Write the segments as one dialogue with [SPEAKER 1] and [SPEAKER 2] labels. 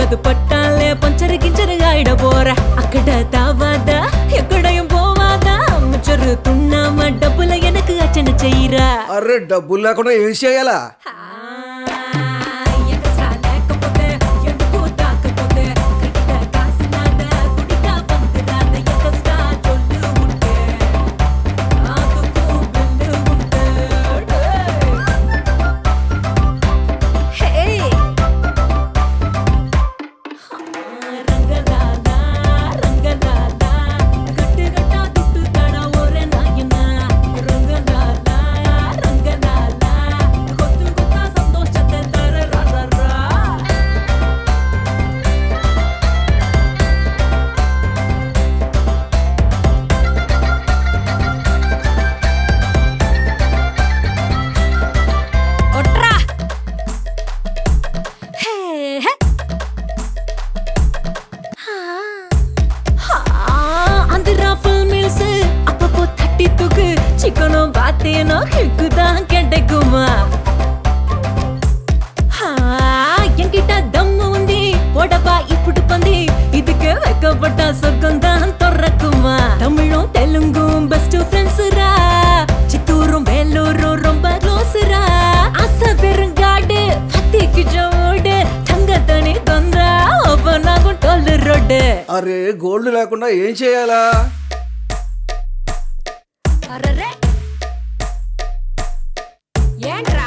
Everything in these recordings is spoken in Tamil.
[SPEAKER 1] அது பட்டாலே பஞ்சரு கிஞ்சரு ஆயிட போற அக்கட தாவாத எக்கடையும் போவாத மிச்சரு துண்ணாம டப்புல எனக்கு அச்சனை செய்யற
[SPEAKER 2] అరే డబ్బులు లేకుండా ఏం చేయాలా
[SPEAKER 1] Hey! రంగలాలా రంగలాలా గట్టుగట్టా దుట్టుతాడా ఓరే నాయనా రంగలాలా రంగలాలా కొత్తు కొత్త సంతోషத்தை தர ரரரா ஒட்ரா ஹே ஹே ஆந்திரா ஃபில்மில்ஸ் அப்பப்போ தட்டி தூக்கு சிக்கனும் பார்த்தேனோ கிக்கு தான் கிடைக்குமா ஆ, என்கிட்ட தம்மு உந்தி போடப்பா இப்படி பந்தி இதுக்கு வைக்கப்பட்ட சொர்க்கம் தான் திறக்குமா தமிழும் தெலுங்கும் பெஸ்ட் ஃப்ரெண்ட்ஸ்ரா சித்தூரும் வேலூரும் ரொம்ப க்ளோஸ்ரா ஆசை பெருங்காடு பத்திக்கு ஜோடு தங்கத்தனி தொந்தா ஒவ்வொன்னாகும் டொல்லு ரோடு
[SPEAKER 2] అరే గోల్డ్ లేకుండా ఏం చేయాలా
[SPEAKER 1] அரரே ஏன்டா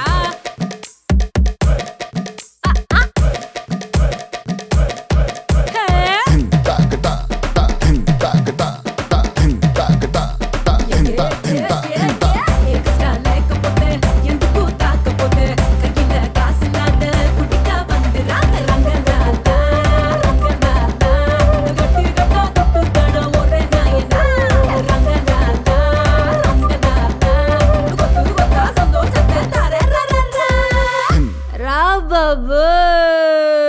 [SPEAKER 1] ఎక్స్ట్రా లేకపోతే ఎందుకు తాకపోతే కగిల కాసులాద కుటికా బందిరాద రంగనాథ రంగనాథ గట్టి గట్ట కొట్టుతాడ ఒరే నాయనా రంగనాథ రంగనాథ కొట్టు కొత్త సంతోషத்தை தர ரா பாபு